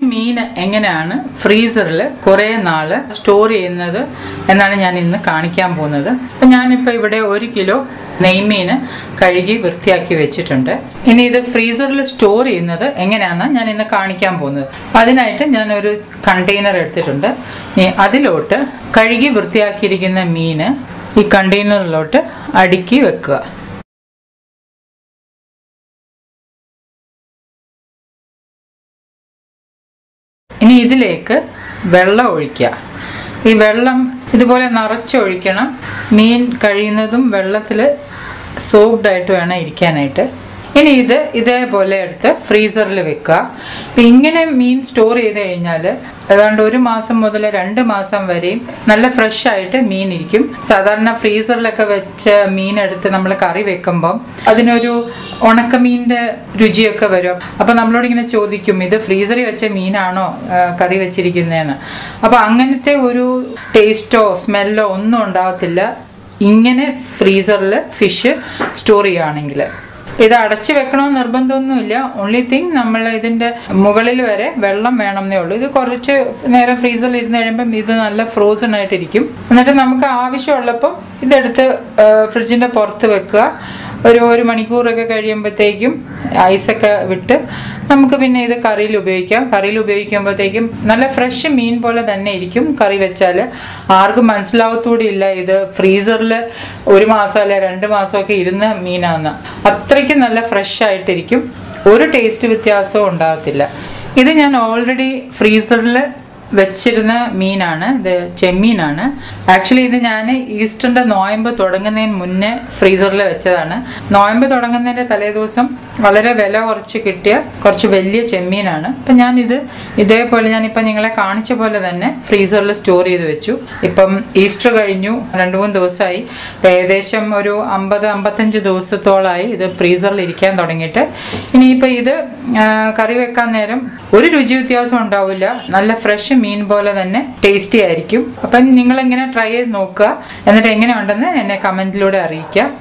മീൻ എങ്ങനെയാണ് ഫ്രീസറിൽ കുറേ നാൾ സ്റ്റോർ ചെയ്യുന്നത് എന്നാണ് ഞാൻ ഇന്ന് കാണിക്കാൻ പോകുന്നത് അപ്പം ഞാനിപ്പോൾ ഇവിടെ ഒരു കിലോ നെയ്മീൻ കഴുകി വൃത്തിയാക്കി വെച്ചിട്ടുണ്ട് ഇനി ഇത് ഫ്രീസറിൽ സ്റ്റോർ ചെയ്യുന്നത് എങ്ങനെയാണെന്ന് ഞാൻ ഇന്ന് കാണിക്കാൻ പോകുന്നത് അതിനായിട്ട് ഞാൻ ഒരു കണ്ടെയ്നർ എടുത്തിട്ടുണ്ട് ഇനി അതിലോട്ട് കഴുകി വൃത്തിയാക്കിയിരിക്കുന്ന മീൻ ഈ കണ്ടെയ്നറിലോട്ട് അടുക്കി വെക്കുക ഇനി ഇതിലേക്ക് വെള്ളം ഒഴിക്കുക ഈ വെള്ളം ഇതുപോലെ നിറച്ചൊഴിക്കണം മീൻ കഴിയുന്നതും വെള്ളത്തിൽ സോക്ഡ് ആയിട്ട് വേണം ഇരിക്കാനായിട്ട് ഇനി ഇത് ഇതേപോലെ എടുത്ത് ഫ്രീസറിൽ വെക്കുക ഇപ്പം ഇങ്ങനെ മീൻ സ്റ്റോർ ചെയ്ത് കഴിഞ്ഞാൽ ഏതാണ്ട് ഒരു മാസം മുതൽ രണ്ട് മാസം വരെയും നല്ല ഫ്രഷ് ആയിട്ട് മീൻ ഇരിക്കും സാധാരണ ഫ്രീസറിലൊക്കെ വെച്ച മീൻ എടുത്ത് നമ്മൾ കറി വെക്കുമ്പം അതിനൊരു ഉണക്കമീനിൻ്റെ രുചിയൊക്കെ വരും അപ്പോൾ നമ്മളോട് ഇങ്ങനെ ചോദിക്കും ഇത് ഫ്രീസറിൽ വെച്ച മീനാണോ ആ, കറി വെച്ചിരിക്കുന്നതെന്ന് അപ്പോൾ അങ്ങനത്തെ ഒരു ടേസ്റ്റോ സ്മെല്ലോ ഒന്നും ഉണ്ടാകത്തില്ല ഇങ്ങനെ ഫ്രീസറിൽ ഫിഷ് സ്റ്റോർ ചെയ്യുകയാണെങ്കിൽ ഇത് അടച്ചു വെക്കണമെന്ന് നിർബന്ധമൊന്നുമില്ല ഓൺലി തിങ് നമ്മൾ ഇതിൻ്റെ മുകളിൽ വരെ വെള്ളം വേണമെന്നേ ഉള്ളൂ ഇത് കുറച്ച് നേരം ഫ്രീസറിൽ ഇരുന്ന് കഴിയുമ്പം ഇത് നല്ല ഫ്രോസൺ ആയിട്ടിരിക്കും എന്നിട്ട് നമുക്ക് ആവശ്യമുള്ളപ്പം ഇതെടുത്ത് ഫ്രിഡ്ജിൻ്റെ പുറത്ത് വെക്കുക ഒരു ഒരു മണിക്കൂറൊക്കെ കഴിയുമ്പോഴത്തേക്കും ഐസൊക്കെ വിട്ട് നമുക്ക് പിന്നെ ഇത് കറിയിൽ ഉപയോഗിക്കാം കറിയിൽ ഉപയോഗിക്കുമ്പോഴത്തേക്കും നല്ല ഫ്രഷ് മീൻ പോലെ തന്നെ ഇരിക്കും കറി വെച്ചാൽ ആർക്കും മനസ്സിലാവത്തൂടി ഇല്ല ഇത് ഫ്രീസറിൽ ഒരു മാസം അല്ലെ രണ്ട് മാസമൊക്കെ ഇരുന്ന മീനാന്ന് അത്രയ്ക്ക് നല്ല ഫ്രഷ് ആയിട്ടിരിക്കും ഒരു ടേസ്റ്റ് വ്യത്യാസവും ഉണ്ടാകത്തില്ല ഇത് ഞാൻ ഓൾറെഡി ഫ്രീസറിൽ വെച്ചിരുന്ന മീനാണ് ഇത് ചെമ്മീനാണ് ആക്ച്വലി ഇത് ഞാൻ ഈസ്റ്ററിൻ്റെ നോയമ്പ് തുടങ്ങുന്നതിന് മുന്നേ ഫ്രീസറിൽ വെച്ചതാണ് നോയമ്പ് തുടങ്ങുന്നതിൻ്റെ തലേദിവസം വളരെ വില കുറച്ച് കിട്ടിയ കുറച്ച് വലിയ ചെമ്മീനാണ് അപ്പം ഞാനിത് ഇതേപോലെ ഞാനിപ്പം നിങ്ങളെ കാണിച്ച പോലെ തന്നെ ഫ്രീസറിൽ സ്റ്റോർ ചെയ്ത് വെച്ചു ഇപ്പം ഈസ്റ്റർ കഴിഞ്ഞു രണ്ട് മൂന്ന് ദിവസമായി ഇപ്പം ഏകദേശം ഒരു അമ്പത് അമ്പത്തഞ്ച് ദിവസത്തോളമായി ഇത് ഫ്രീസറിൽ ഇരിക്കാൻ തുടങ്ങിയിട്ട് ഇനിയിപ്പോൾ ഇത് ആ, കറി വെക്കാൻ നേരം ഒരു രുചി വ്യത്യാസം ഉണ്ടാവില്ല നല്ല ഫ്രഷ് മീൻ പോലെ തന്നെ ടേസ്റ്റി ആയിരിക്കും അപ്പം നിങ്ങളിങ്ങനെ ട്രൈ ചെയ്ത് നോക്കുക എന്നിട്ട് എങ്ങനെയുണ്ടെന്ന് എന്നെ കമൻറ്റിലൂടെ അറിയിക്കുക